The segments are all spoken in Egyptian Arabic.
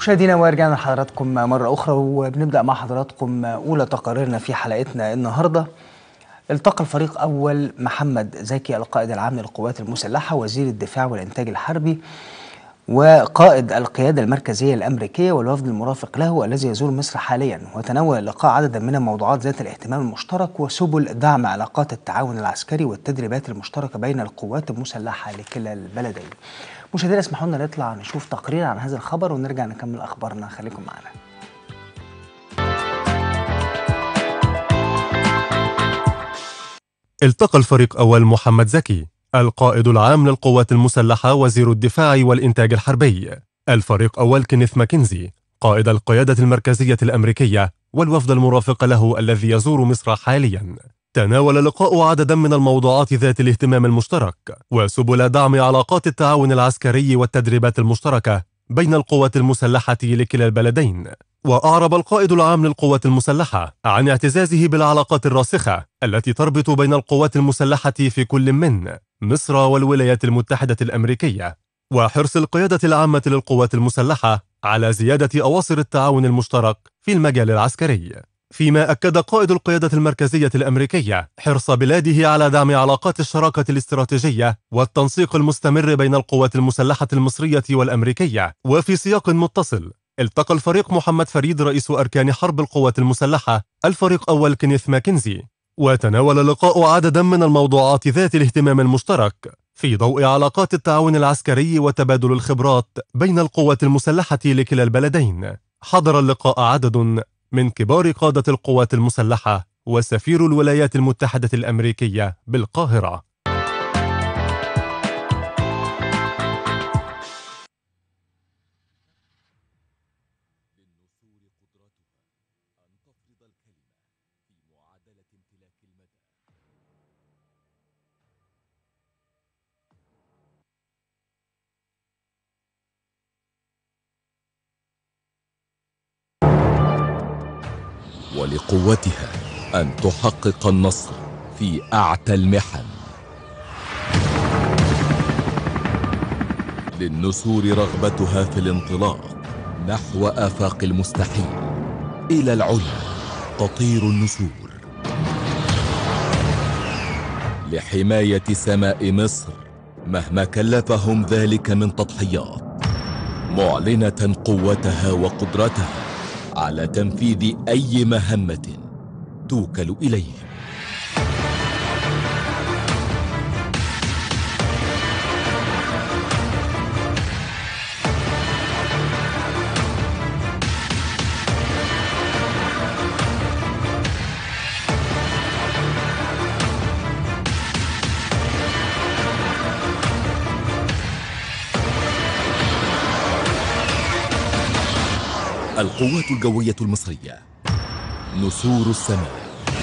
مشاهدينا ورجعنا لحضراتكم مرة أخرى وبنبدأ مع حضراتكم أولى تقاريرنا في حلقتنا النهاردة التقى الفريق أول محمد زكي القائد العام للقوات المسلحة وزير الدفاع والإنتاج الحربي وقائد القيادة المركزية الأمريكية والوفد المرافق له الذي يزور مصر حاليا وتناول اللقاء عددا من الموضوعات ذات الاهتمام المشترك وسبل دعم علاقات التعاون العسكري والتدريبات المشتركة بين القوات المسلحة لكلا البلدين مشاهدينا اسمحوا لنا نطلع نشوف تقرير عن هذا الخبر ونرجع نكمل أخبارنا خليكم معنا التقى الفريق أول محمد زكي القائد العام للقوات المسلحة وزير الدفاع والإنتاج الحربي الفريق أول كينيث ماكنزي قائد القيادة المركزية الأمريكية والوفد المرافق له الذي يزور مصر حاليا تناول اللقاء عددا من الموضوعات ذات الاهتمام المشترك وسبل دعم علاقات التعاون العسكري والتدريبات المشتركة بين القوات المسلحة لكلا البلدين وأعرب القائد العام للقوات المسلحة عن اعتزازه بالعلاقات الراسخة التي تربط بين القوات المسلحة في كل من مصر والولايات المتحدة الأمريكية وحرص القيادة العامة للقوات المسلحة على زيادة أواصر التعاون المشترك في المجال العسكري فيما أكد قائد القيادة المركزية الأمريكية حرص بلاده على دعم علاقات الشراكة الاستراتيجية والتنسيق المستمر بين القوات المسلحة المصرية والأمريكية وفي سياق متصل التقى الفريق محمد فريد رئيس أركان حرب القوات المسلحة الفريق أول كينيث ماكنزي وتناول اللقاء عددا من الموضوعات ذات الاهتمام المشترك في ضوء علاقات التعاون العسكري وتبادل الخبرات بين القوات المسلحة لكلا البلدين حضر اللقاء عدد من كبار قادة القوات المسلحة وسفير الولايات المتحدة الأمريكية بالقاهرة ولقوتها أن تحقق النصر في أعتى المحن للنسور رغبتها في الانطلاق نحو آفاق المستحيل إلى العلا تطير النسور لحماية سماء مصر مهما كلفهم ذلك من تضحيات معلنة قوتها وقدرتها على تنفيذ أي مهمة توكل إليهم القوات الجوية المصرية نسور السماء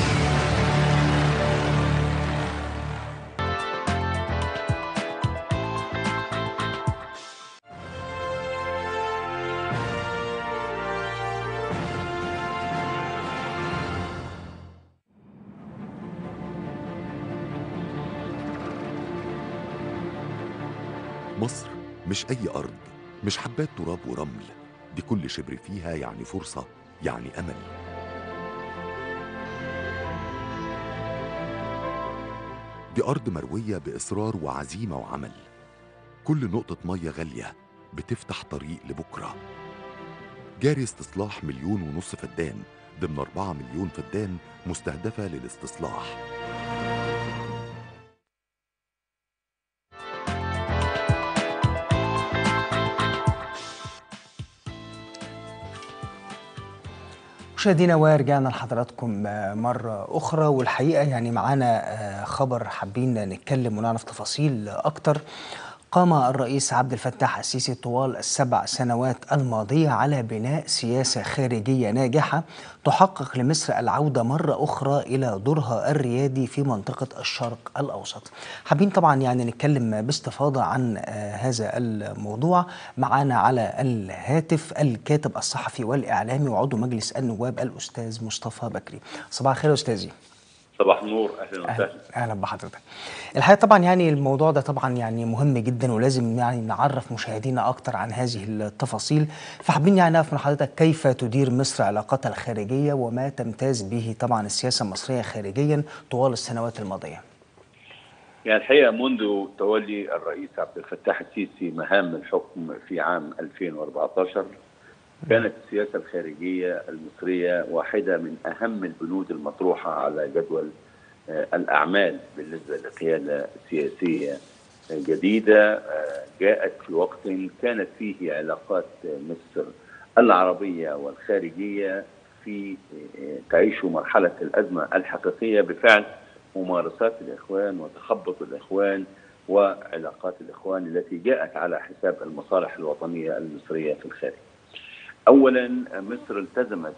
مصر مش أي أرض مش حبات تراب ورمل دي كل شبر فيها يعني فرصة يعني أمل دي أرض مروية بإصرار وعزيمة وعمل كل نقطة مية غالية بتفتح طريق لبكرة جاري استصلاح مليون ونص فدان ضمن أربعة مليون فدان مستهدفة للاستصلاح مشاهدينا ورجعنا لحضراتكم مرة أخرى والحقيقة يعني معانا خبر حابين نتكلم ونعرف تفاصيل أكتر قام الرئيس عبد الفتاح السيسي طوال السبع سنوات الماضية على بناء سياسة خارجية ناجحة تحقق لمصر العودة مرة أخرى إلى دورها الريادي في منطقة الشرق الأوسط حابين طبعا يعني نتكلم باستفاضة عن هذا الموضوع معنا على الهاتف الكاتب الصحفي والإعلامي وعضو مجلس النواب الأستاذ مصطفى بكري صباح الخير أستاذي صباح النور اهلا وسهلا اهلا بحضرتك الحقيقه طبعا يعني الموضوع ده طبعا يعني مهم جدا ولازم يعني نعرف مشاهدينا اكتر عن هذه التفاصيل فحابين يعني نعرف من حضرتك كيف تدير مصر علاقاتها الخارجيه وما تمتاز به طبعا السياسه المصريه خارجيا طوال السنوات الماضيه يعني الحقيقه منذ تولي الرئيس عبد الفتاح السيسي مهام الحكم في عام 2014 كانت السياسه الخارجيه المصريه واحده من اهم البنود المطروحه على جدول الاعمال بالنسبه لقياده سياسيه جديده جاءت في وقت كانت فيه علاقات مصر العربيه والخارجيه في تعيش مرحله الازمه الحقيقيه بفعل ممارسات الاخوان وتخبط الاخوان وعلاقات الاخوان التي جاءت على حساب المصالح الوطنيه المصريه في الخارج. اولا مصر التزمت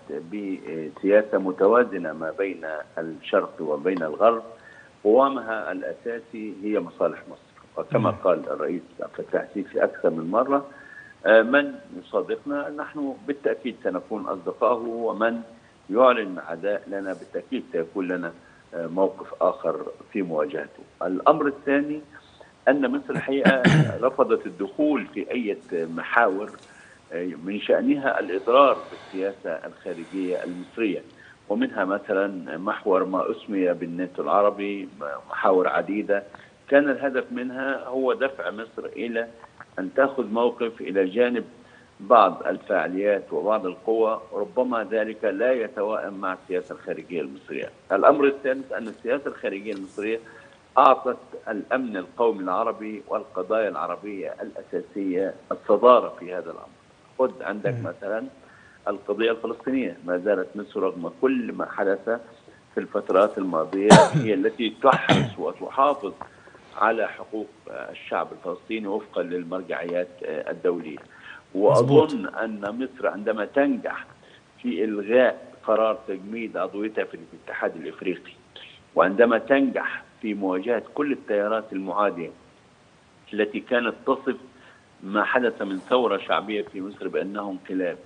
بسياسه متوازنه ما بين الشرق وبين الغرب قوامها الاساسي هي مصالح مصر وكما قال الرئيس عبد الفتاح السيسي اكثر من مره من يصادقنا نحن بالتاكيد سنكون اصدقائه ومن يعلن عداء لنا بالتاكيد سيكون لنا موقف اخر في مواجهته. الامر الثاني ان مصر الحقيقه رفضت الدخول في اي محاور من شانها الاضرار بالسياسه الخارجيه المصريه ومنها مثلا محور ما اسمي بالناتو العربي محاور عديده كان الهدف منها هو دفع مصر الى ان تاخذ موقف الى جانب بعض الفعاليات وبعض القوى ربما ذلك لا يتوائم مع السياسه الخارجيه المصريه. الامر الثالث ان السياسه الخارجيه المصريه اعطت الامن القومي العربي والقضايا العربيه الاساسيه الصداره في هذا الامر. خذ عندك مثلا القضيه الفلسطينيه، ما زالت مصر رغم كل ما حدث في الفترات الماضيه هي التي تحرص وتحافظ على حقوق الشعب الفلسطيني وفقا للمرجعيات الدوليه. واظن ان مصر عندما تنجح في الغاء قرار تجميد عضويتها في الاتحاد الافريقي وعندما تنجح في مواجهه كل التيارات المعاديه التي كانت تصف ما حدث من ثوره شعبيه في مصر بانه انقلاب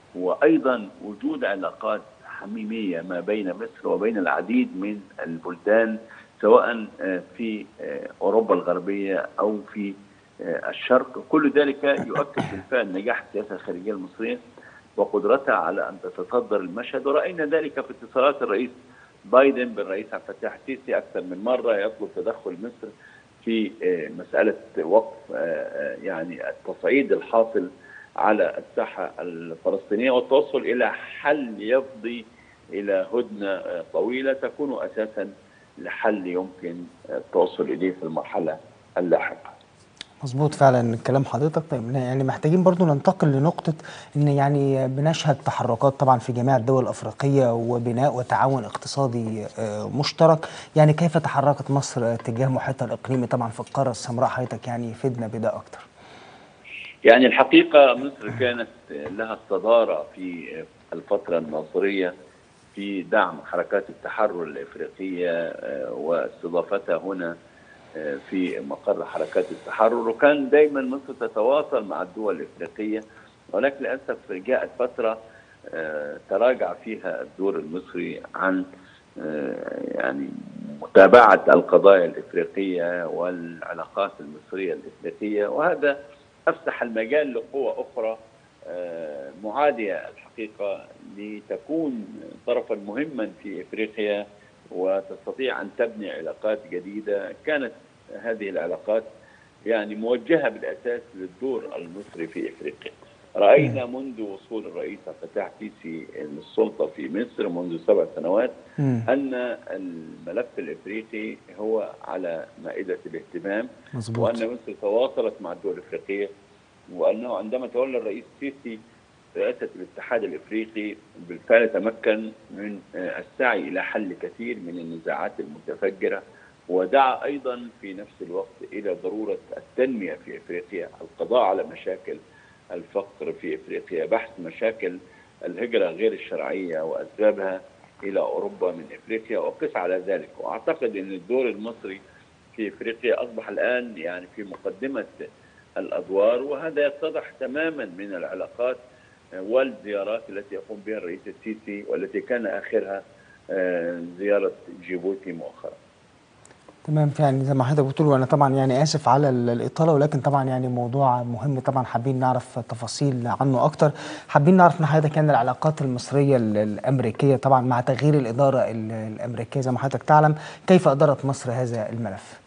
وايضا وجود علاقات حميميه ما بين مصر وبين العديد من البلدان سواء في اوروبا الغربيه او في الشرق كل ذلك يؤكد بالفعل نجاح السياسه الخارجيه المصريه وقدرتها على ان تتصدر المشهد ورأينا ذلك في اتصالات الرئيس بايدن بالرئيس عبد الفتاح السيسي اكثر من مره يطلب تدخل مصر في مساله وقف يعني التصعيد الحاصل على الساحه الفلسطينيه والتوصل الى حل يفضي الى هدنه طويله تكون اساسا لحل يمكن التوصل اليه في المرحله اللاحقه. مظبوط فعلا كلام حضرتك طيب يعني محتاجين برضو ننتقل لنقطة ان يعني بنشهد تحركات طبعا في جميع الدول الافريقية وبناء وتعاون اقتصادي مشترك يعني كيف تحركت مصر تجاه محيطها الاقليمي طبعا في القارة السمراء حضرتك يعني فدنا بده اكتر يعني الحقيقة مصر كانت لها الصدارة في الفترة الناصرية في دعم حركات التحرر الافريقية واستضافتها هنا في مقر حركات التحرر وكان دايما مصر تتواصل مع الدول الافريقيه ولكن للاسف جاءت فتره تراجع فيها الدور المصري عن يعني متابعه القضايا الافريقيه والعلاقات المصريه الافريقيه وهذا افسح المجال لقوى اخرى معاديه الحقيقه لتكون طرفا مهما في افريقيا وتستطيع ان تبني علاقات جديده كانت هذه العلاقات يعني موجهه بالاساس للدور المصري في افريقيا. راينا منذ وصول الرئيس عبد الفتاح السيسي للسلطه في مصر منذ سبع سنوات ان الملف الافريقي هو على مائده الاهتمام مزبوط. وان مصر تواصلت مع الدول الافريقيه وانه عندما تولى الرئيس السيسي رئاسة الاتحاد الافريقي بالفعل تمكن من السعي الى حل كثير من النزاعات المتفجره ودعا ايضا في نفس الوقت الى ضروره التنميه في افريقيا، القضاء على مشاكل الفقر في افريقيا، بحث مشاكل الهجره غير الشرعيه واسبابها الى اوروبا من افريقيا وقس على ذلك، واعتقد ان الدور المصري في افريقيا اصبح الان يعني في مقدمه الادوار وهذا يتضح تماما من العلاقات والزيارات التي يقوم بها الرئيس السيسي والتي كان اخرها آه، زياره جيبوتي مؤخرا تمام يعني زي ما حضرتك بتقول وانا طبعا يعني اسف على ال- الاطاله ولكن طبعا يعني موضوع مهم طبعا حابين نعرف تفاصيل عنه اكتر حابين نعرف من حضرتك يعني العلاقات المصريه ال- الامريكيه طبعا مع تغيير الاداره ال- الامريكيه زي ما حضرتك تعلم كيف ادارت مصر هذا الملف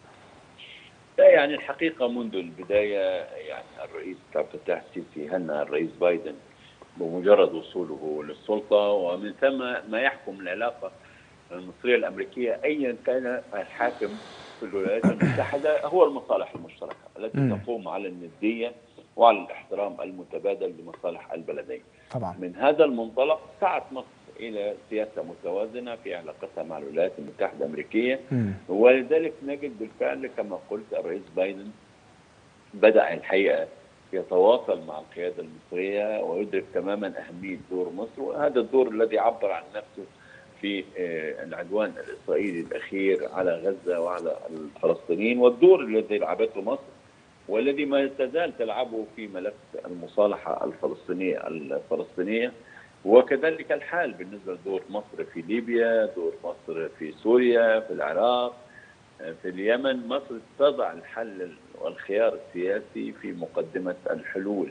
لا يعني الحقيقة منذ البداية يعني الرئيس عبد الفتاح السيسي هنأ الرئيس بايدن بمجرد وصوله للسلطة ومن ثم ما يحكم العلاقة المصرية الأمريكية أيا كان الحاكم في الولايات المتحدة هو المصالح المشتركة التي مم. تقوم على الندية وعلى الاحترام المتبادل لمصالح البلدين طبعا من هذا المنطلق سعت مصر إلى سياسة متوازنة في علاقتها مع الولايات المتحدة الأمريكية مم. ولذلك نجد بالفعل كما قلت الرئيس بايدن بدأ الحقيقة يتواصل مع القيادة المصرية ويدرك تماما أهمية دور مصر وهذا الدور الذي عبر عن نفسه في آه، العدوان الإسرائيلي الأخير على غزة وعلى الفلسطينيين والدور الذي لعبته مصر والذي ما تزال تلعبه في ملف المصالحة الفلسطينية الفلسطينية وكذلك الحال بالنسبة لدور مصر في ليبيا دور مصر في سوريا في العراق في اليمن مصر تضع الحل والخيار السياسي في مقدمة الحلول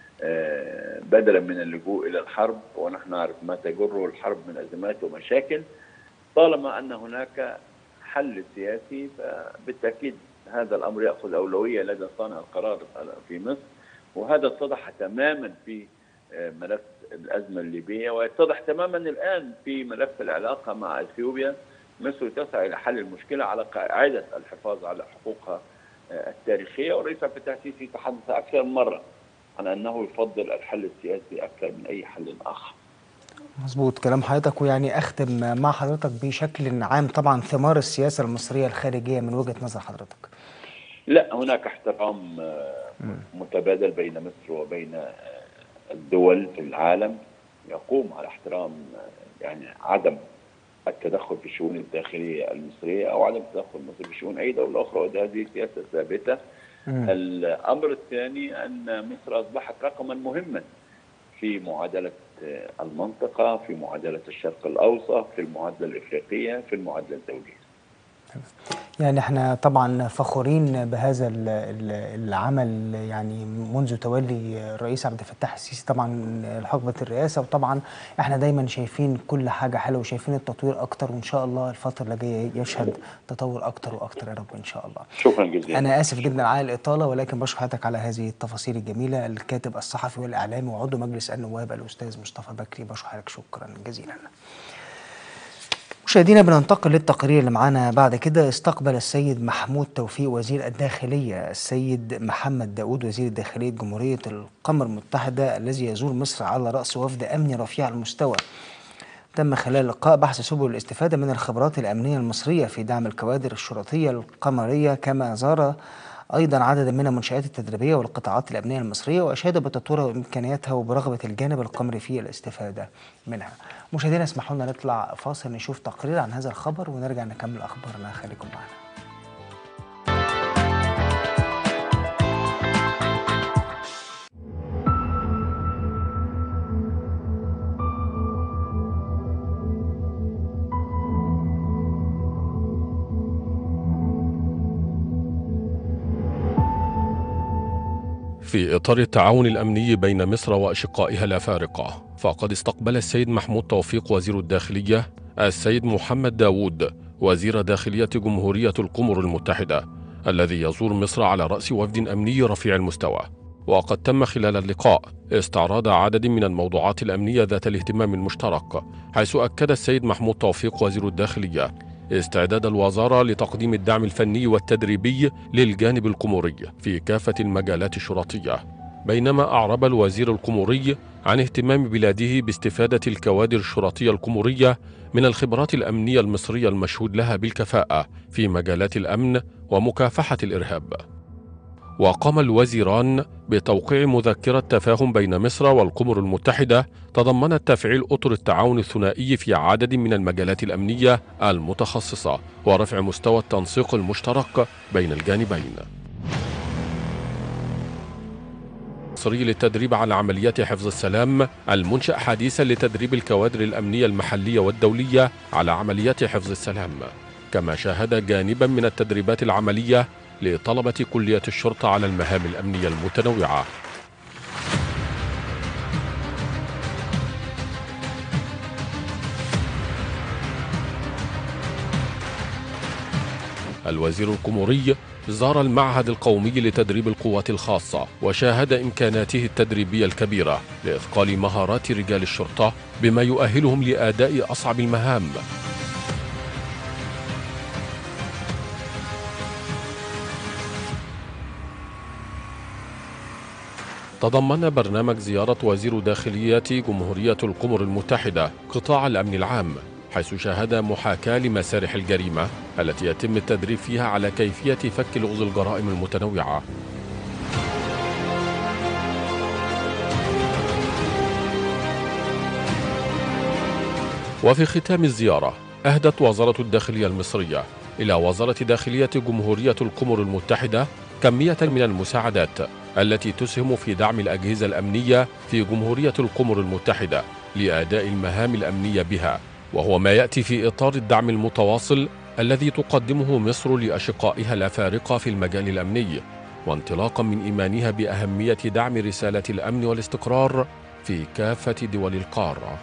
آه، بدلا من اللجوء إلى الحرب ونحن نعرف ما تجره الحرب من أزمات ومشاكل طالما أن هناك حل سياسي فبالتأكيد هذا الأمر يأخذ أولوية لدى صانع القرار في مصر وهذا اتضح تماما في آه، ملف الأزمة الليبية ويتضح تماما الآن في ملف العلاقة مع أثيوبيا مصر تسعى إلى حل المشكلة على قاعدة الحفاظ على حقوقها آه، التاريخية والرئيس عبد الفتاح السيسي تحدث أكثر من مرة عن أنه يفضل الحل السياسي أكثر من أي حل آخر مظبوط كلام حضرتك ويعني اختم مع حضرتك بشكل عام طبعا ثمار السياسه المصريه الخارجيه من وجهه نظر حضرتك لا هناك احترام آه، متبادل بين مصر وبين آه، الدول في العالم يقوم على احترام آه، يعني عدم التدخل في الشؤون الداخليه المصريه او عدم التدخل مصر في شؤون اي دوله اخرى وهذه سياسه ثابته. مم. الامر الثاني ان مصر اصبحت رقما مهما في معادله آه، المنطقه، في معادله الشرق الاوسط، في المعادله الافريقيه، في المعادله الدوليه. يعني احنا طبعا فخورين بهذا ال- ال- العمل يعني منذ تولي الرئيس عبد الفتاح السيسي طبعا حقبة الرئاسة وطبعا احنا دايما شايفين كل حاجة حلوة وشايفين التطوير اكتر وان شاء الله الفترة اللي جاية يشهد تطور اكتر واكتر يا رب ان شاء الله شكرا جزيلا. انا اسف جدا على الاطالة ولكن بشكر حضرتك على هذه التفاصيل الجميلة الكاتب الصحفي والاعلامي وعضو مجلس النواب الاستاذ مصطفى بكري بشكر حضرتك شكرا جزيلا مشاهدينا بننتقل للتقرير اللي معانا بعد كده استقبل السيد محمود توفيق وزير الداخلية السيد محمد داود وزير داخلية جمهورية القمر المتحدة الذي يزور مصر على رأس وفد أمني رفيع المستوى تم خلال اللقاء بحث سبل الاستفادة من الخبرات الأمنية المصرية في دعم الكوادر الشرطية القمرية كما زار أيضا عددا من المنشآت التدريبية والقطاعات الأمنية المصرية وأشاد بتطوير إمكانياتها وبرغبة الجانب القمري في الاستفادة منها مشاهدينا اسمحوا لنا نطلع فاصل نشوف تقرير عن هذا الخبر ونرجع نكمل أخبارنا خليكم معنا في إطار التعاون الأمني بين مصر وأشقائها الأفارقة فقد استقبل السيد محمود توفيق وزير الداخلية السيد محمد داوود وزير داخلية جمهورية القمر المتحدة الذي يزور مصر على رأس وفد أمني رفيع المستوى وقد تم خلال اللقاء استعراض عدد من الموضوعات الأمنية ذات الاهتمام المشترك حيث أكد السيد محمود توفيق وزير الداخلية استعداد الوزارة لتقديم الدعم الفني والتدريبي للجانب القموري في كافة المجالات الشرطية بينما أعرب الوزير القموري عن اهتمام بلاده باستفادة الكوادر الشرطية القمورية من الخبرات الأمنية المصرية المشهود لها بالكفاءة في مجالات الأمن ومكافحة الإرهاب وقام الوزيران بتوقيع مذكرة تفاهم بين مصر والقمر المتحدة تضمنت تفعيل أطر التعاون الثنائي في عدد من المجالات الأمنية المتخصصة ورفع مستوى التنسيق المشترك بين الجانبين المصري للتدريب على عمليات حفظ السلام المنشأ حديثا لتدريب الكوادر الأمنية المحلية والدولية على عمليات حفظ السلام كما شاهد جانبا من التدريبات العملية لطلبة كلية الشرطة على المهام الأمنية المتنوعة الوزير الكوموري زار المعهد القومي لتدريب القوات الخاصة وشاهد إمكاناته التدريبية الكبيرة لإثقال مهارات رجال الشرطة بما يؤهلهم لأداء أصعب المهام تضمن برنامج زيارة وزير داخلية جمهورية القمر المتحدة قطاع الأمن العام حيث شاهد محاكاة لمسارح الجريمة التي يتم التدريب فيها على كيفية فك لغز الجرائم المتنوعة وفي ختام الزيارة أهدت وزارة الداخلية المصرية إلى وزارة داخلية جمهورية القمر المتحدة كمية من المساعدات التي تسهم في دعم الأجهزة الأمنية في جمهورية القمر المتحدة لأداء المهام الأمنية بها وهو ما يأتي في إطار الدعم المتواصل الذي تقدمه مصر لأشقائها الأفارقة في المجال الأمني وانطلاقا من إيمانها بأهمية دعم رسالة الأمن والاستقرار في كافة دول القارة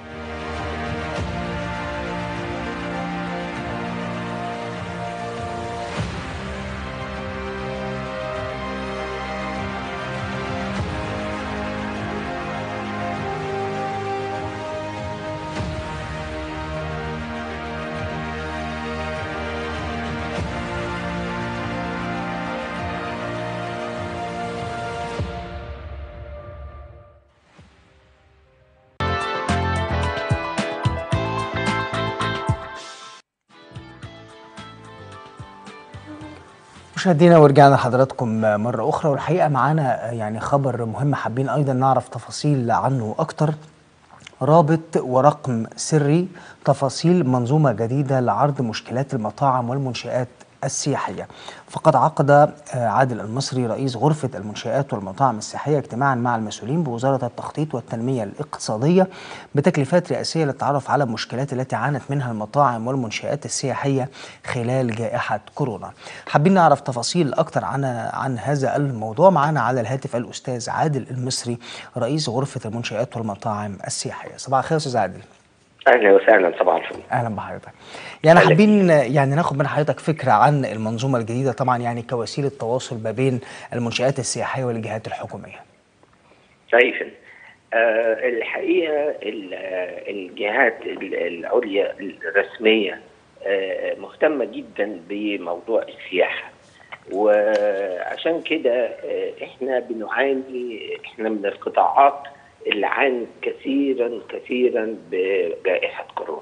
مشاهدينا ورجعنا لحضراتكم مرة أخرى والحقيقة معانا يعني خبر مهم حابين أيضا نعرف تفاصيل عنه أكتر رابط ورقم سري تفاصيل منظومة جديدة لعرض مشكلات المطاعم والمنشآت السياحية فقد عقد عادل المصري رئيس غرفة المنشآت والمطاعم السياحية اجتماعا مع المسؤولين بوزارة التخطيط والتنمية الاقتصادية بتكليفات رئاسية للتعرف على المشكلات التي عانت منها المطاعم والمنشآت السياحية خلال جائحة كورونا حابين نعرف تفاصيل أكتر عن عن هذا الموضوع معنا على الهاتف الأستاذ عادل المصري رئيس غرفة المنشآت والمطاعم السياحية صباح الخير أستاذ عادل اهلا وسهلا صباح الفل اهلا بحضرتك يعني أهلا حابين يعني ناخد من حضرتك فكره عن المنظومه الجديده طبعا يعني كوسيله تواصل ما بين المنشات السياحيه والجهات الحكوميه طيب آه الحقيقه ال- آه، الجهات ال- العليا الرسميه آه مهتمه جدا بموضوع السياحه وعشان كده آه احنا بنعاني احنا من القطاعات اللي عانت كثيرا كثيرا بجائحه كورونا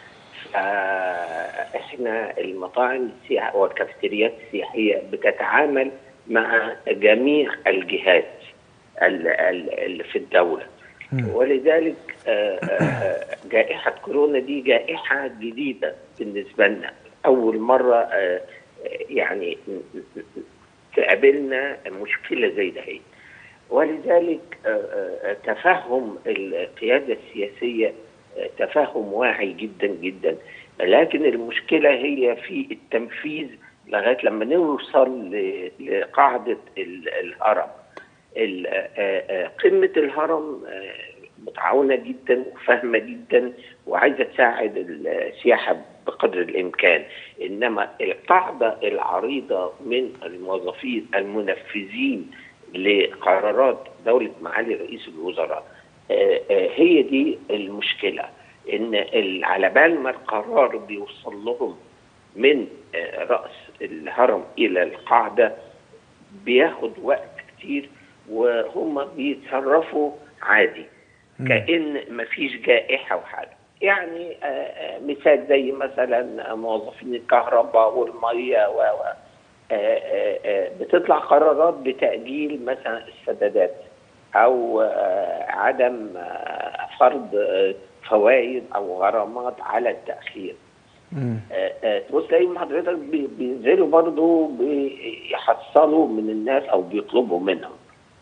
فاحنا المطاعم السياحيه والكافيتريات السياحيه بتتعامل مع جميع الجهات ال- ال- اللي في الدوله ولذلك آه، آه، جائحه كورونا دي جائحه جديده بالنسبه لنا اول مره آه، يعني تقابلنا مشكله زي ده هي ولذلك آه، آه، تفهم القياده السياسيه آه، تفهم واعي جدا جدا لكن المشكله هي في التنفيذ لغايه لما نوصل ل- لقاعده ال- الهرم ال- آه، آه، قمه الهرم آه، متعاونه جدا وفاهمه جدا وعايزه تساعد السياحه بقدر الامكان انما القاعده العريضه من الموظفين المنفذين لقرارات دوله معالي رئيس الوزراء آه، آه، هي دي المشكله ان ال- على بال ما القرار بيوصل لهم من آه، راس الهرم الى القاعده بياخد وقت كتير وهم بيتصرفوا عادي كأن مفيش جائحة وحاجة يعني آه، آه، مثال زي مثلا موظفين الكهرباء والمية و و- آه، آه، آه، بتطلع قرارات بتأجيل مثلا السدادات أو آه، عدم آه، فرض آه، فوائد أو غرامات على التأخير مم. آه، آه، تبص تلاقيهم حضرتك بي- بينزلوا برضه بيحصلوا من الناس او بيطلبوا منهم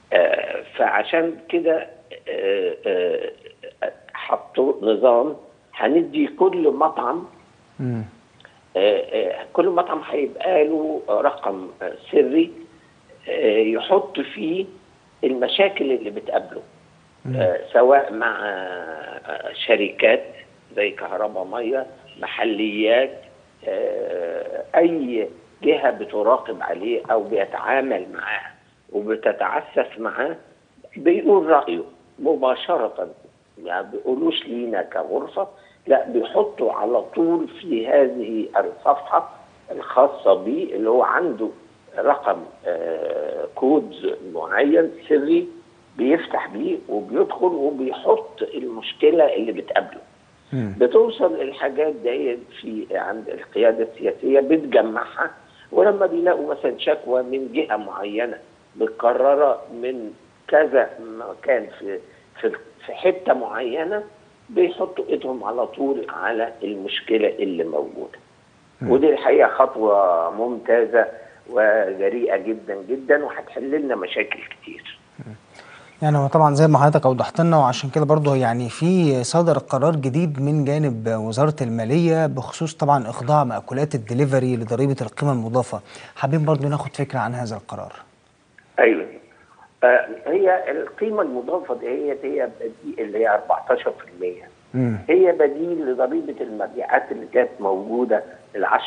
آه، فعشان كده آه، آه، حطوا نظام هندي كل مطعم مم. آه، آه، كل مطعم هيبقى له رقم آه، سري آه، يحط فيه المشاكل اللي بتقابله آه، سواء مع آه، شركات زي كهرباء ميه محليات آه، اي جهه بتراقب عليه او بيتعامل معاه وبتتعسف معاه بيقول رايه مباشره يعني بيقولوش لينا كغرفه لا بيحطوا على طول في هذه الصفحه الخاصه بيه اللي هو عنده رقم آه، كود معين سري بيفتح بيه وبيدخل وبيحط المشكله اللي بتقابله مم. بتوصل الحاجات دي في عند القياده السياسيه بتجمعها ولما بيلاقوا مثلا شكوى من جهه معينه متكرره من كذا مكان في في في حته معينه بيحطوا ايدهم على طول على المشكله اللي موجوده. ودي الحقيقه خطوه ممتازه وجريئه جدا جدا وهتحل لنا مشاكل كتير. يعني هو طبعا زي ما حضرتك اوضحت لنا وعشان كده برضه يعني في صدر قرار جديد من جانب وزاره الماليه بخصوص طبعا اخضاع مأكولات الدليفري لضريبه القيمه المضافه حابين برضه ناخد فكره عن هذا القرار ايوه آه هي القيمه المضافه دي هي هي بدي اللي هي 14% امم هي بديل لضريبه المبيعات اللي كانت موجوده ال 10%.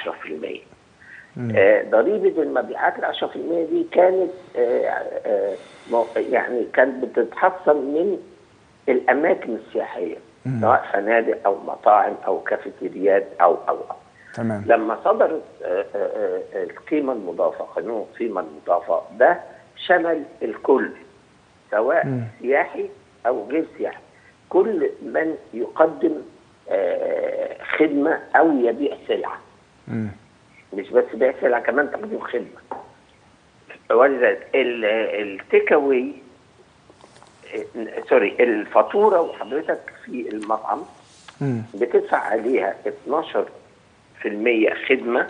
آه، ضريبه المبيعات ال 10% دي كانت آه، آه، مو- يعني كانت بتتحصل من الاماكن السياحيه سواء فنادق او مطاعم او كافيتريات او او او تمام لما صدرت آه، آه، آه، القيمه المضافه قانون القيمه المضافه ده شمل الكل سواء مم. سياحي او غير سياحي كل من يقدم آه، خدمه او يبيع سلعه امم مش بس بيع سلعه كمان تقديم خدمه ولذلك ال- التيك اواي آه، سوري الفاتوره وحضرتك في المطعم امم بتدفع عليها 12% خدمه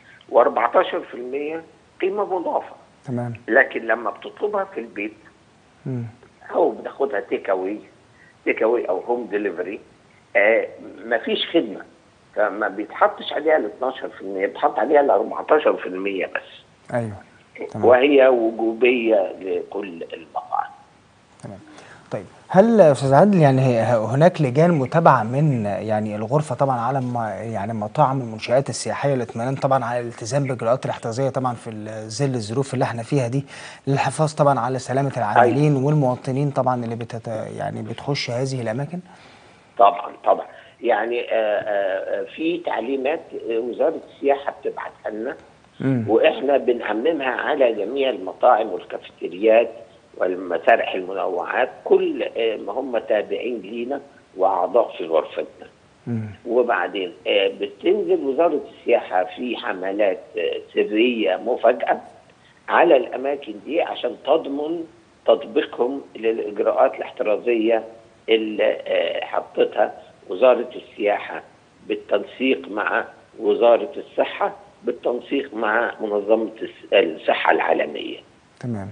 و14% قيمه مضافه تمام لكن لما بتطلبها في البيت امم او بتاخدها تيك اواي تيك اواي او هوم ديليفري آه مفيش خدمه فما بيتحطش عليها ال 12% بيتحط عليها ال 14% بس ايوه تمام وهي وجوبيه لكل المطاعم تمام طيب هل استاذ عادل يعني هي- هناك لجان متابعه من يعني الغرفه طبعا على ما يعني مطاعم المنشات السياحيه للاطمئنان طبعا على الالتزام بالاجراءات الاحترازيه طبعا في ال- ظل الظروف اللي احنا فيها دي للحفاظ طبعا على سلامه العاملين والمواطنين طبعا اللي بتت يعني بتخش هذه الاماكن طبعا طبعا يعني آه آه آه، في تعليمات آه، وزاره السياحه بتبعتها لنا امم واحنا بنعممها على جميع المطاعم والكافيتريات والمسارح المنوعات كل آه، ما هم تابعين لينا واعضاء في غرفتنا امم وبعدين آه، بتنزل وزاره السياحه في حملات آه، سريه مفاجاه على الاماكن دي عشان تضمن تطبيقهم للاجراءات الاحترازيه اللي آه، حطتها وزاره السياحه بالتنسيق مع وزاره الصحه بالتنسيق مع منظمه الس- الصحه العالميه. تمام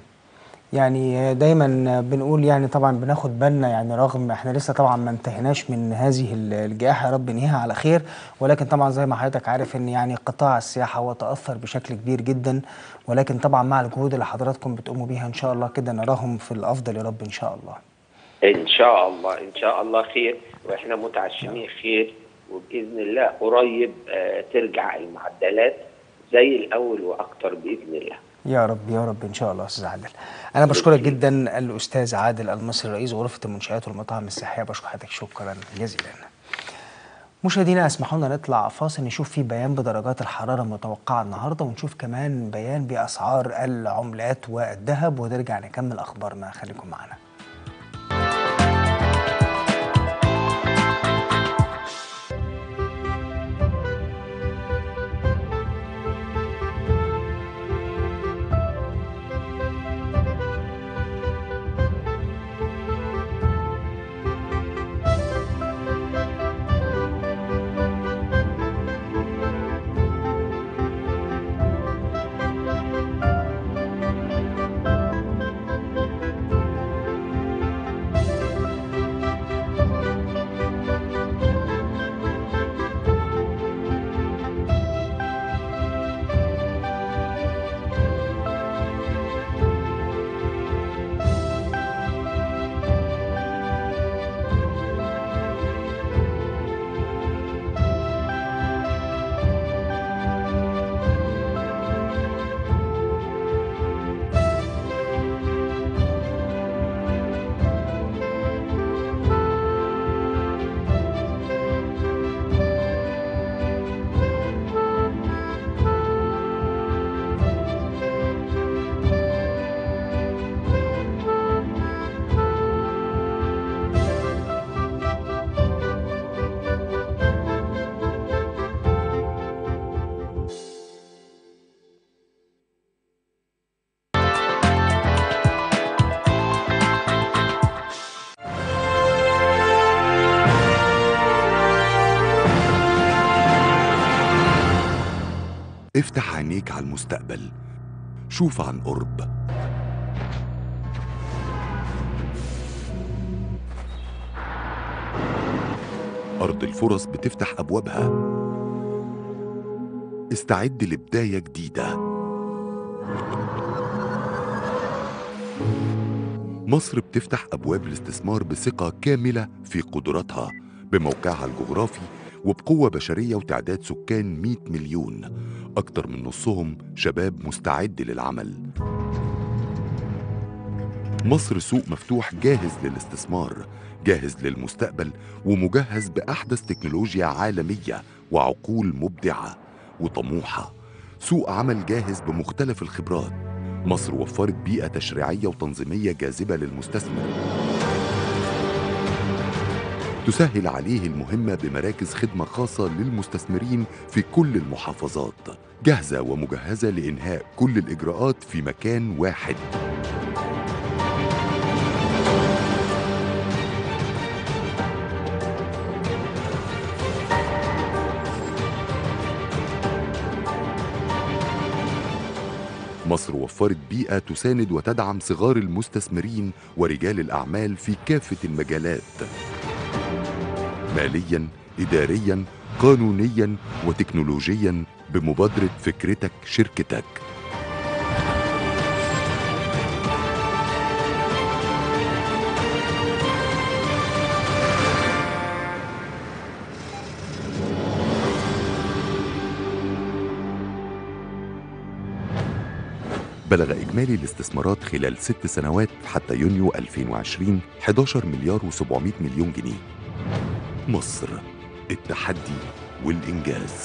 يعني دايما بنقول يعني طبعا بناخد بالنا يعني رغم احنا لسه طبعا ما انتهيناش من هذه ال- الجائحه يا رب ننهيها على خير ولكن طبعا زي ما حضرتك عارف ان يعني قطاع السياحه هو تاثر بشكل كبير جدا ولكن طبعا مع الجهود اللي حضراتكم بتقوموا بيها ان شاء الله كده نراهم في الافضل يا رب ان شاء الله. ان شاء الله ان شاء الله خير واحنا متعشمين خير وباذن الله قريب آه، ترجع المعدلات زي الاول واكتر باذن الله. يا رب يا رب ان شاء الله استاذ عادل. انا بشكرك جدا الاستاذ عادل المصري رئيس غرفه المنشات والمطاعم السياحيه بشكر حضرتك شكرا جزيلا. مشاهدينا اسمحوا لنا نطلع فاصل نشوف فيه بيان بدرجات الحراره المتوقعه النهارده ونشوف كمان بيان باسعار العملات والذهب ونرجع نكمل اخبارنا خليكم معنا. افتح عينيك على المستقبل شوف عن قرب أرض الفرص بتفتح أبوابها استعد لبداية جديدة مصر بتفتح أبواب الاستثمار بثقة كاملة في قدراتها بموقعها الجغرافي وبقوة بشرية وتعداد سكان 100 مليون أكتر من نصهم شباب مستعد للعمل مصر سوق مفتوح جاهز للاستثمار جاهز للمستقبل ومجهز بأحدث تكنولوجيا عالمية وعقول مبدعة وطموحة سوق عمل جاهز بمختلف الخبرات مصر وفرت بيئة تشريعية وتنظيمية جاذبة للمستثمر تسهل عليه المهمة بمراكز خدمة خاصة للمستثمرين في كل المحافظات جاهزة ومجهزة لإنهاء كل الإجراءات في مكان واحد مصر وفرت بيئة تساند وتدعم صغار المستثمرين ورجال الأعمال في كافة المجالات ماليا إداريا قانونيا وتكنولوجيا بمبادرة فكرتك شركتك بلغ إجمالي الاستثمارات خلال ست سنوات حتى يونيو 2020 11 مليار و700 مليون جنيه مصر التحدي والإنجاز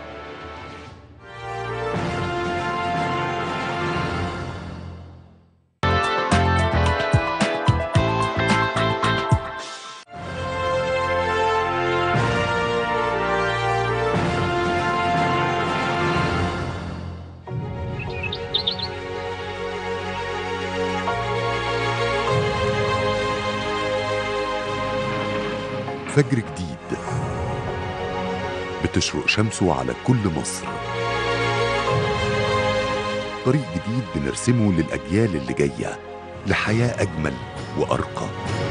فجر جديد بتشرق شمسه على كل مصر طريق جديد بنرسمه للأجيال اللي جاية لحياة أجمل وأرقى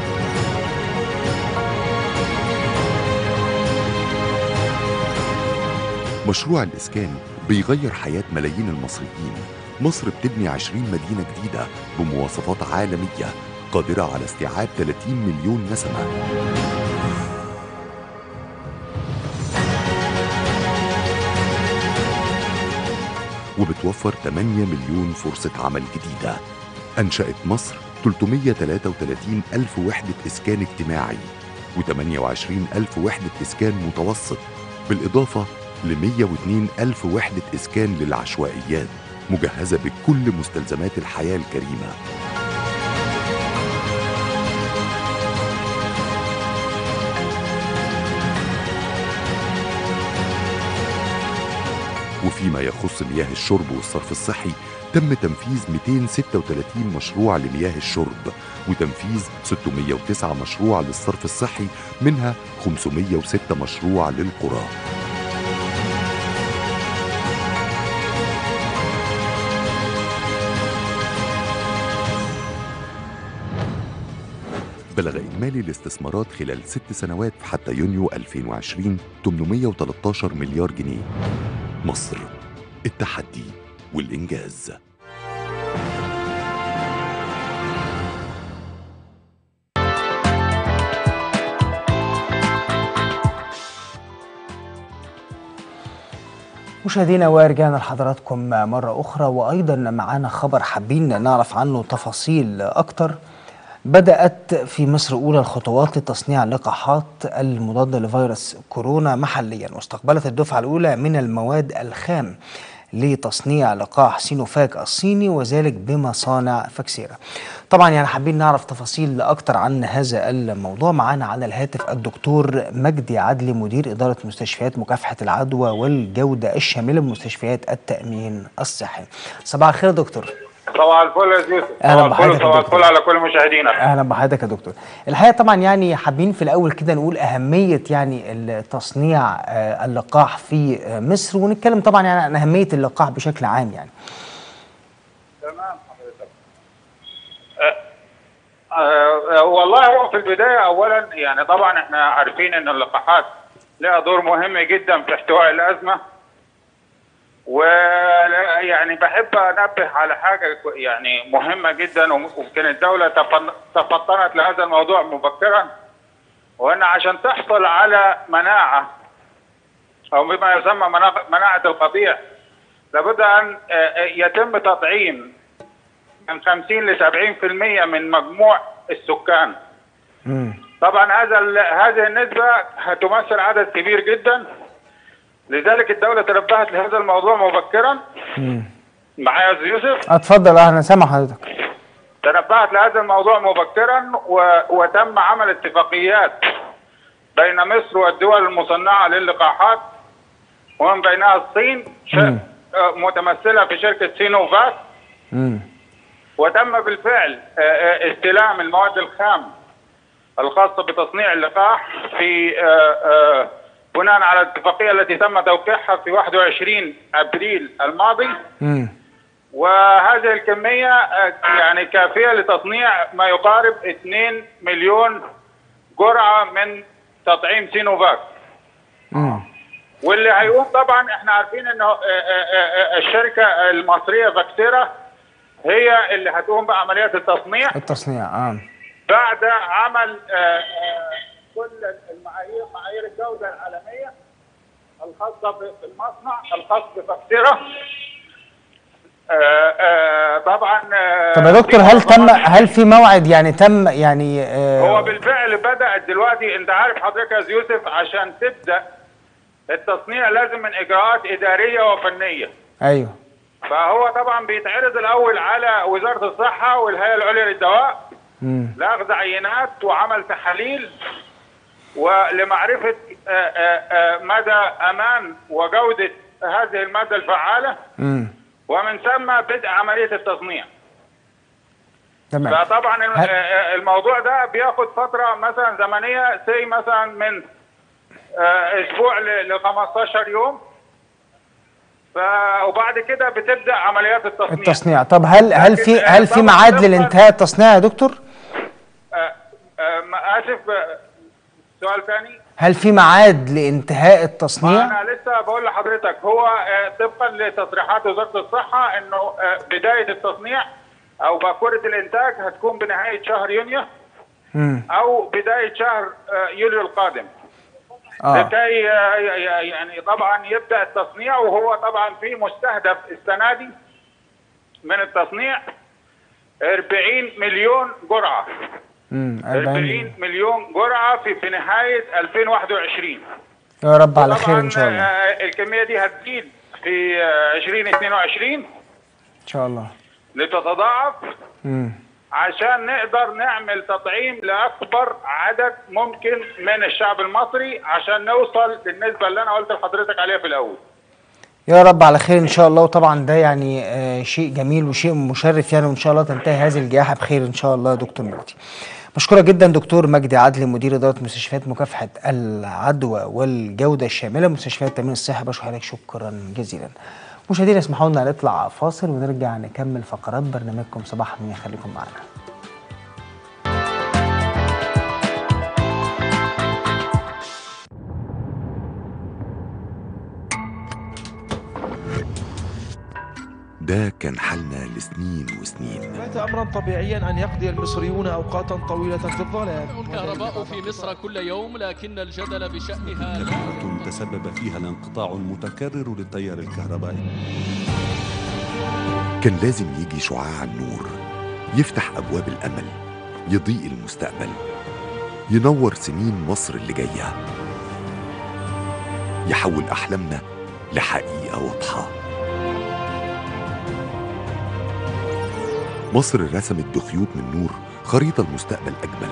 مشروع الإسكان بيغير حياة ملايين المصريين مصر بتبني 20 مدينة جديدة بمواصفات عالمية قادرة على استيعاب 30 مليون نسمة وبتوفر 8 مليون فرصة عمل جديدة أنشأت مصر 333 ألف وحدة إسكان اجتماعي و28 ألف وحدة إسكان متوسط بالإضافة ل 102 ألف وحدة إسكان للعشوائيات مجهزة بكل مستلزمات الحياة الكريمة وفيما يخص مياه الشرب والصرف الصحي تم تنفيذ 236 مشروع لمياه الشرب وتنفيذ 609 مشروع للصرف الصحي منها 506 مشروع للقرى بلغ إجمالي الاستثمارات خلال ست سنوات حتى يونيو 2020 813 مليار جنيه مصر التحدي والإنجاز مشاهدينا ورجعنا لحضراتكم مرة أخرى وأيضا معانا خبر حابين نعرف عنه تفاصيل أكتر بدأت في مصر أولى الخطوات لتصنيع اللقاحات المضادة لفيروس كورونا محليا واستقبلت الدفعة الأولى من المواد الخام لتصنيع لقاح سينوفاك الصيني وذلك بمصانع فاكسيرا طبعا يعني حابين نعرف تفاصيل أكتر عن هذا الموضوع معانا على الهاتف الدكتور مجدي عدلي مدير إدارة مستشفيات مكافحة العدوى والجودة الشاملة بمستشفيات التأمين الصحي صباح الخير دكتور صباح الفل يا يوسف أهلا صباح الفل بحضرتك يا صباح دكتور. الفل على كل مشاهدينا اهلا بحضرتك يا دكتور الحقيقه طبعا يعني حابين في الاول كده نقول اهميه يعني التصنيع آه، اللقاح في آه، مصر ونتكلم طبعا يعني عن اهميه اللقاح بشكل عام يعني تمام حضرتك آه، آه، والله هو في البدايه اولا يعني طبعا احنا عارفين ان اللقاحات لها دور مهم جدا في احتواء الازمه ويعني بحب انبه على حاجه كو- يعني مهمه جدا ويمكن الدوله تفن- تفطنت لهذا الموضوع مبكرا وان عشان تحصل على مناعه او بما يسمى مناعه مناعة القطيع لابد ان آه، آه، يتم تطعيم من 50 ل 70% من مجموع السكان امم طبعا هذا ال- هذه النسبة هتمثل عدد كبير جدا لذلك الدولة تنبهت لهذا الموضوع مبكرا امم معايا يا أستاذ يوسف اتفضل اه انا سامع حضرتك تنبهت لهذا الموضوع مبكرا و... وتم عمل اتفاقيات بين مصر والدول المصنعة للقاحات ومن بينها الصين ش... مم. آه، متمثلة في شركة سينوفاك امم وتم بالفعل آه، آه، استلام المواد الخام الخاصة بتصنيع اللقاح في آه، آه، بناء على الاتفاقية التي تم توقيعها في 21 أبريل الماضي امم وهذه الكمية آه، يعني كافية لتصنيع ما يقارب 2 مليون جرعة من تطعيم سينوفاك امم واللي هيقوم طبعا احنا عارفين انه آه، آه، آه، الشركة المصرية فاكسيرا هي اللي هتقوم بعمليات التصنيع التصنيع اه بعد عمل آه، آه، كل المعايير معايير الجودة العالمية الخاصة بالمصنع الخاص بفاكسيرا آه، آه، طبعا آه، طب يا دكتور هل طبعاً تم هل في موعد يعني تم يعني آه هو بالفعل بدأت دلوقتي انت عارف حضرتك يا أستاذ يوسف عشان تبدأ التصنيع لازم من إجراءات إدارية وفنية ايوه فهو طبعا بيتعرض الأول على وزارة الصحة والهيئة العليا للدواء امم لأخذ عينات وعمل تحاليل ولمعرفة آه، آه، آه، مدى أمان وجودة هذه المادة الفعالة امم ومن ثم بدء عملية التصنيع تمام فطبعا الم- هل- آه، آه، الموضوع ده بياخد فترة مثلا زمنية سي مثلا من آه، أسبوع ل 15 يوم ف وبعد كده بتبدأ عمليات التصنيع التصنيع طب هل هل في لكن، هل في طبعاً ميعاد طبقاً- للانتهاء التصنيع يا دكتور؟ آه، آه، ما- آسف آه، سؤال ثاني هل في ميعاد لانتهاء التصنيع؟ انا لسه بقول لحضرتك هو آه، طبقا لتصريحات وزاره الصحه انه آه، بدايه التصنيع او باكوره الانتاج هتكون بنهايه شهر يونيو امم او بدايه شهر آه، يوليو القادم اه لكي آه، ي- ي- يعني طبعا يبدا التصنيع وهو طبعا في مستهدف السنه دي من التصنيع 40 مليون جرعه امم 40 مليون جرعه في في نهايه 2021 يا رب على خير طبعاً، ان شاء الله آه، الكميه دي هتزيد في آه، 2022 ان شاء الله لتتضاعف امم عشان نقدر نعمل تطعيم لاكبر عدد ممكن من الشعب المصري عشان نوصل للنسبه اللي انا قلت لحضرتك عليها في الاول. يا رب على خير ان شاء الله وطبعا ده يعني آه شيء جميل وشيء مشرف يعني وان شاء الله تنتهي هذه الجائحه بخير ان شاء الله يا دكتور مجدي. بشكرك جدا دكتور مجدي عدلي مدير اداره مستشفيات مكافحه العدوى والجوده الشامله مستشفيات التامين الصحي بشكر حضرتك شكرا جزيلا. مشاهدينا اسمحوا لنا نطلع فاصل ونرجع نكمل فقرات برنامجكم صباح الخير خليكم معنا. ده كان حالنا لسنين وسنين بات امرا طبيعيا ان يقضي المصريون اوقاتا طويله في الظلام الكهرباء في مصر كل يوم لكن الجدل بشأنها كثرة تسبب فيها الانقطاع المتكرر للتيار الكهربائي كان لازم يجي شعاع النور يفتح أبواب الأمل يضيء المستقبل ينور سنين مصر اللي جاية يحول أحلامنا لحقيقة واضحة مصر رسمت بخيوط من نور خريطة المستقبل أجمل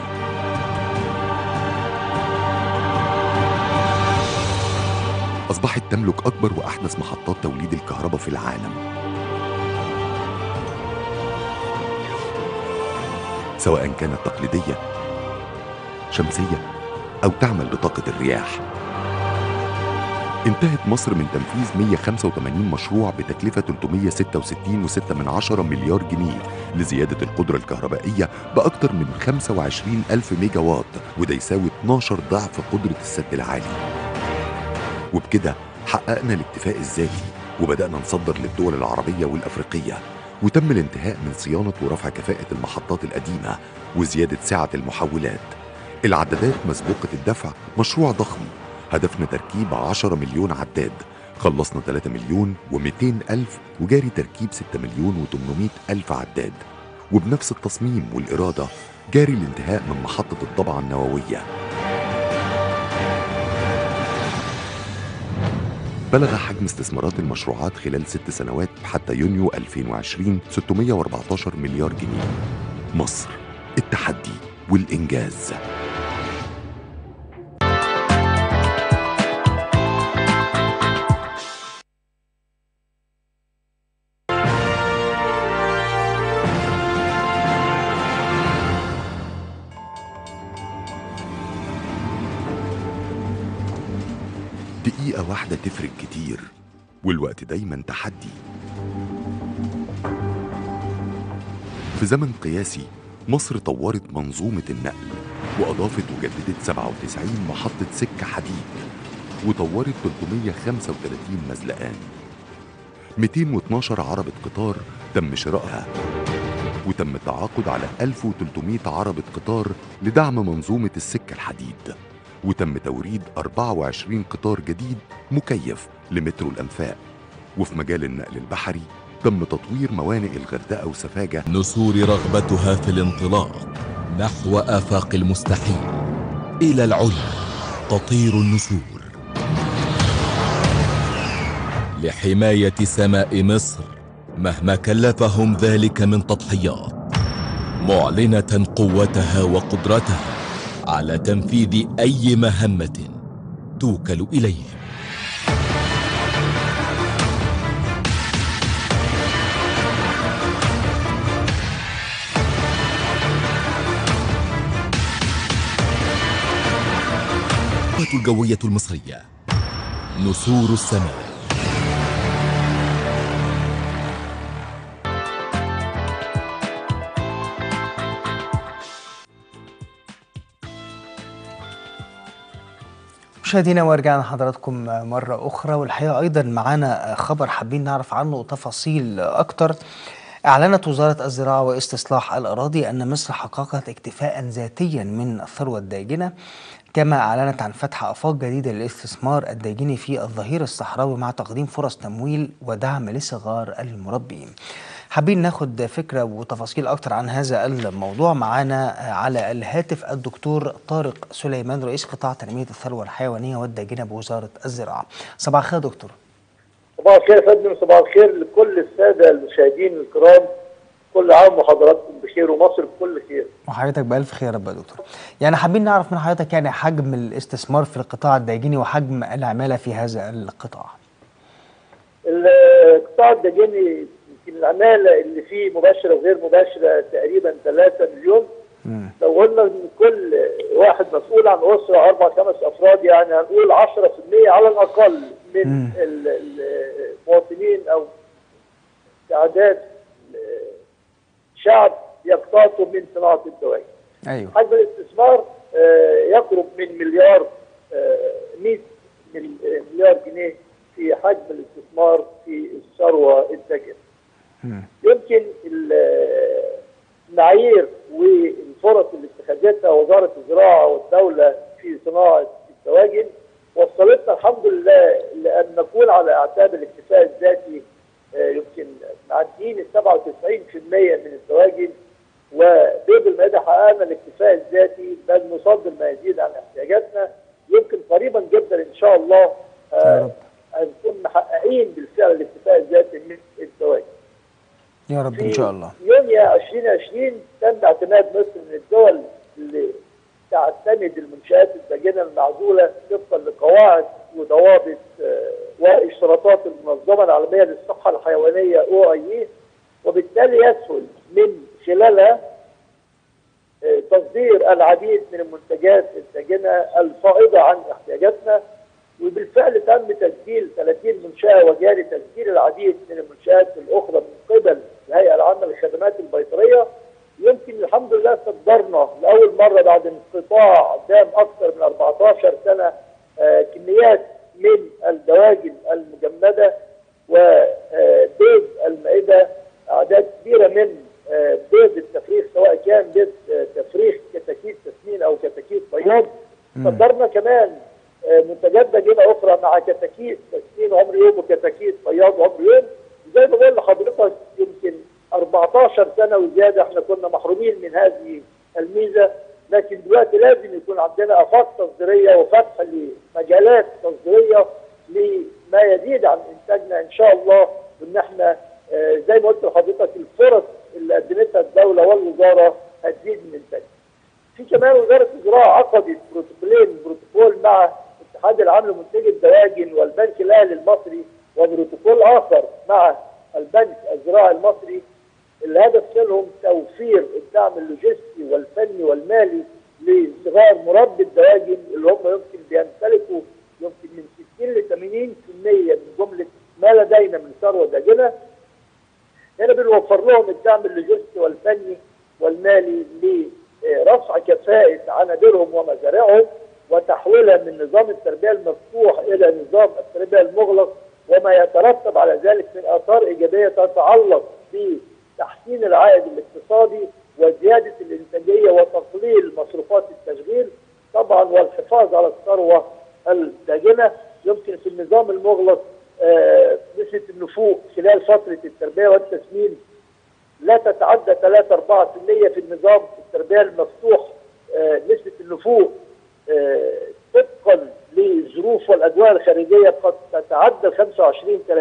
أصبحت تملك أكبر وأحدث محطات توليد الكهرباء في العالم سواء كانت تقليدية شمسية أو تعمل بطاقة الرياح انتهت مصر من تنفيذ 185 مشروع بتكلفة 366.6 مليار جنيه لزيادة القدرة الكهربائية بأكثر من 25 ألف ميجا واط وده يساوي 12 ضعف قدرة السد العالي وبكده حققنا الاكتفاء الذاتي وبدأنا نصدر للدول العربية والأفريقية وتم الانتهاء من صيانة ورفع كفاءة المحطات القديمة وزيادة سعة المحولات العدادات مسبوقة الدفع مشروع ضخم هدفنا تركيب 10 مليون عداد خلصنا 3 مليون و200 ألف وجاري تركيب 6 مليون و800 ألف عداد وبنفس التصميم والإرادة جاري الانتهاء من محطة الضبعة النووية بلغ حجم استثمارات المشروعات خلال ست سنوات حتى يونيو 2020 614 مليار جنيه مصر التحدي والإنجاز دقيقة واحدة تفرق كتير والوقت دايما تحدي في زمن قياسي مصر طورت منظومة النقل وأضافت وجددت 97 محطة سكة حديد وطورت 335 مزلقان 212 عربة قطار تم شرائها وتم التعاقد على 1300 عربة قطار لدعم منظومة السكة الحديد وتم توريد 24 قطار جديد مكيف لمترو الأنفاق وفي مجال النقل البحري تم تطوير موانئ الغردقة وسفاجة نسور رغبتها في الانطلاق نحو آفاق المستحيل إلى العلا تطير النسور لحماية سماء مصر مهما كلفهم ذلك من تضحيات معلنة قوتها وقدرتها على تنفيذ أي مهمة توكل إليهم القوات الجوية المصرية نسور السماء مشاهدينا ورجعنا حضراتكم مرة أخرى والحقيقة أيضا معانا خبر حابين نعرف عنه تفاصيل أكتر أعلنت وزارة الزراعة واستصلاح الأراضي أن مصر حققت اكتفاء ذاتيا من الثروة الداجنة كما أعلنت عن فتح آفاق جديدة للاستثمار الداجني في الظهير الصحراوي مع تقديم فرص تمويل ودعم لصغار المربيين حابين ناخد فكرة وتفاصيل أكتر عن هذا الموضوع معانا على الهاتف الدكتور طارق سليمان رئيس قطاع تنمية الثروة الحيوانية والداجنة بوزارة الزراعة صباح الخير دكتور صباح الخير يا فندم صباح الخير لكل السادة المشاهدين الكرام كل عام وحضراتكم بخير ومصر بكل خير وحضرتك بألف خير يا رب يا دكتور يعني حابين نعرف من حضرتك يعني حجم الاستثمار في القطاع الداجني وحجم العمالة في هذا القطاع القطاع الداجني يمكن العمالة اللي فيه مباشرة وغير مباشرة تقريبا 3 مليون مم. لو قلنا ان كل واحد مسؤول عن اسره اربع خمس افراد يعني هنقول 10% على الاقل من مم. ال- ال- المواطنين او تعداد شعب يقتطوا من صناعه الدواجن. أيوه حجم الاستثمار آه، يقرب من مليار آه، 100 مل- مليار جنيه في حجم الاستثمار في الثروه الداجنه. مم. يمكن ال- المعايير والفرص اللي اتخذتها وزاره الزراعه والدوله في صناعه الدواجن وصلتنا الحمد لله لان نكون على اعتاب الاكتفاء الذاتي آه، يمكن معديين ال 97% من الدواجن وبيض المائده حققنا الاكتفاء الذاتي بل نصدر ما يزيد عن احتياجاتنا يمكن قريبا جدا ان شاء الله آه، هنكون محققين بالفعل الاكتفاء الذاتي من الدواجن. يا رب إن شاء الله يونيو 2020 تم اعتماد مصر من الدول اللي تعتمد المنشآت الداجنة المعزولة طبقا لقواعد وضوابط آه، واشتراطات المنظمة العالمية للصحة الحيوانية او اي وبالتالي يسهل من خلالها تصدير العديد من المنتجات الداجنه الفائضه عن احتياجاتنا وبالفعل تم تسجيل 30 منشاه وجاري تسجيل العديد من المنشات الاخرى من قبل الهيئه العامه للخدمات البيطريه يمكن الحمد لله صدرنا لاول مره بعد انقطاع دام اكثر من 14 سنه آه، كميات من الدواجن المجمده وبيض المائده اعداد كبيره من آه، بيض التفريخ سواء كان بيض آه، تفريخ كتاكيت تسمين او كتاكيت بياض صدرنا كمان آه، منتجات داجنه اخرى مع كتاكيت تسمين عمر يوم وكتاكيت بياض عمر يوم زي ما بقول لحضرتك يمكن 14 سنه وزياده احنا كنا محرومين من هذه الميزه لكن دلوقتي لازم يكون عندنا افاق تصديريه وفتح لمجالات تصديريه لما يزيد عن انتاجنا ان شاء الله وان احنا آه، زي ما قلت لحضرتك الفرص اللي قدمتها الدوله والوزاره هتزيد من انتاجنا. في كمان وزاره الزراعه عقدت بروتوكولين بروتوكول مع الاتحاد العام لمنتجي الدواجن والبنك الاهلي المصري وبروتوكول اخر مع البنك الزراعي المصري الهدف منهم توفير الدعم اللوجستي والفني والمالي لصغار مربي الدواجن اللي هم يمكن بيمتلكوا يمكن من 60 ل 80% من جمله ما لدينا من ثروه داجنه هنا بنوفر لهم الدعم اللوجستي والفني والمالي لرفع كفاءة عنابرهم ومزارعهم وتحويلها من نظام التربية المفتوح إلى نظام التربية المغلق وما يترتب على ذلك من آثار إيجابية تتعلق بتحسين العائد الاقتصادي وزيادة الإنتاجية وتقليل مصروفات التشغيل طبعا والحفاظ على الثروة الداجنة يمكن في النظام المغلق آه، نسبة النفوق خلال فترة التربية والتسمين لا تتعدى 3 4% في النظام التربية المفتوح آه، نسبة النفوق آه، طبقا للظروف والأدوار الخارجية قد تتعدى 25 30%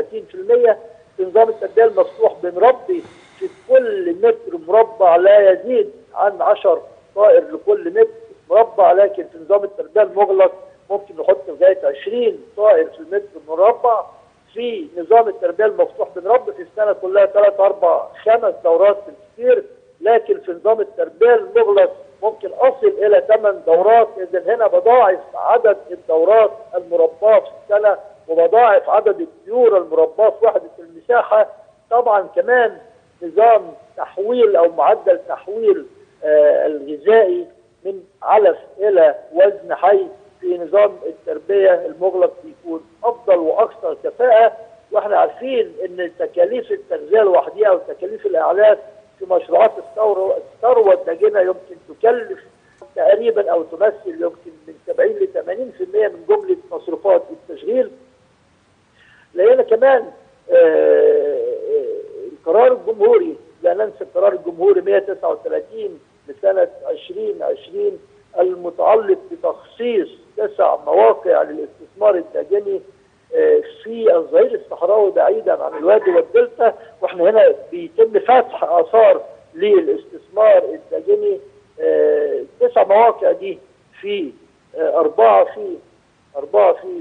في نظام التربية المفتوح بنربي في كل متر مربع لا يزيد عن 10 طائر لكل متر مربع لكن في نظام التربية المغلق ممكن نحط لغاية 20 طائر في المتر المربع في نظام التربيه المفتوح بنربي في السنه كلها ثلاث اربع خمس دورات بالكثير لكن في نظام التربيه المغلق ممكن اصل الى ثمان دورات اذا هنا بضاعف عدد الدورات المرباه في السنه وبضاعف عدد الطيور المرباه في وحده المساحه طبعا كمان نظام تحويل او معدل تحويل آه الغذائي من علف الى وزن حي في نظام التربيه المغلق بيكون افضل واكثر كفاءه واحنا عارفين ان تكاليف التغذيه لوحدها وتكاليف الاعلاف في مشروعات الثوره الثروه الداجنه يمكن تكلف تقريبا او تمثل يمكن من 70 ل 80% من جمله مصروفات التشغيل لقينا كمان آه القرار الجمهوري لا ننسى القرار الجمهوري 139 لسنه 2020 المتعلق بتخصيص تسع مواقع للاستثمار الداجني في الظهير الصحراوي بعيدا عن الوادي والدلتا واحنا هنا بيتم فتح اثار للاستثمار الداجني تسع مواقع دي في اربعه في اربعه في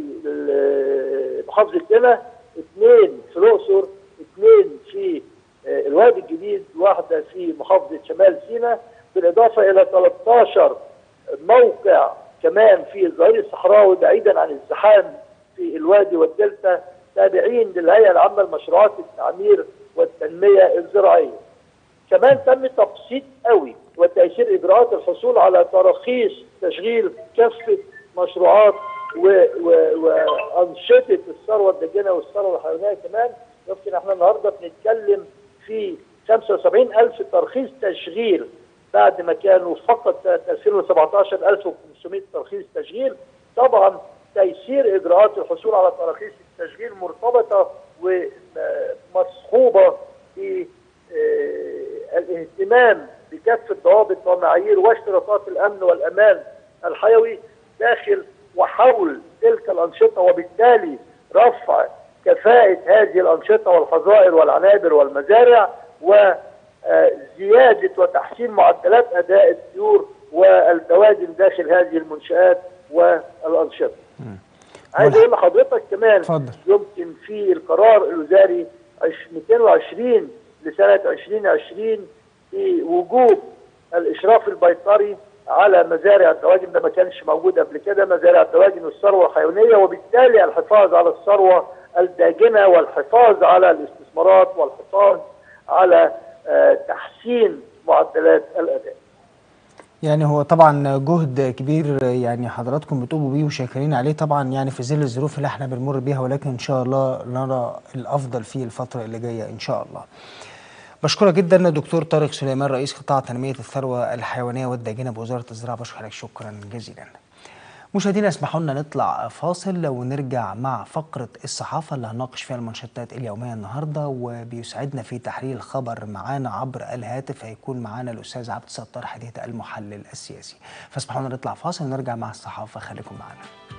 محافظه قنا اثنين في الاقصر اثنين في الوادي الجديد واحده في محافظه شمال سيناء بالاضافه الى 13 موقع كمان في الظهير الصحراوي بعيدا عن الزحام في الوادي والدلتا تابعين للهيئه العامه لمشروعات التعمير والتنميه الزراعيه. كمان تم تبسيط قوي وتيسير اجراءات الحصول على تراخيص تشغيل كافه مشروعات و... و... وانشطه الثروه الداجنه والثروه الحيوانيه كمان يمكن احنا النهارده بنتكلم في 75 ألف ترخيص تشغيل بعد ما كانوا فقط سنه 2017 1500 ترخيص تشغيل طبعا تيسير اجراءات الحصول على تراخيص التشغيل مرتبطه ومصحوبه بالاهتمام بكافه ضوابط ومعايير واشتراطات الامن والامان الحيوي داخل وحول تلك الانشطه وبالتالي رفع كفاءه هذه الانشطه والحظائر والعنابر والمزارع و زيادة وتحسين معدلات أداء الطيور والدواجن داخل هذه المنشآت والأنشطة. عايز أقول لحضرتك كمان فضل. يمكن في القرار الوزاري 220 لسنة 2020 في وجوب الاشراف البيطري على مزارع الدواجن ده ما كانش موجود قبل كده مزارع الدواجن والثروه الحيوانيه وبالتالي الحفاظ على الثروه الداجنه والحفاظ على الاستثمارات والحفاظ على آه، تحسين معدلات الاداء. يعني هو طبعا جهد كبير يعني حضراتكم بتقوموا بيه وشاكرين عليه طبعا يعني في ظل الظروف اللي احنا بنمر بيها ولكن ان شاء الله نرى الافضل فيه الفتره اللي جايه ان شاء الله. بشكرك جدا دكتور طارق سليمان رئيس قطاع تنميه الثروه الحيوانيه والداجنه بوزاره الزراعه بشكرك شكرا جزيلا. مشاهدينا اسمحوا لنا نطلع فاصل ونرجع مع فقرة الصحافة اللي هنناقش فيها المنشطات اليومية النهاردة وبيسعدنا في تحليل الخبر معانا عبر الهاتف هيكون معانا الأستاذ عبد الستار حديث المحلل السياسي فاسمحوا لنا نطلع فاصل ونرجع مع الصحافة خليكم معانا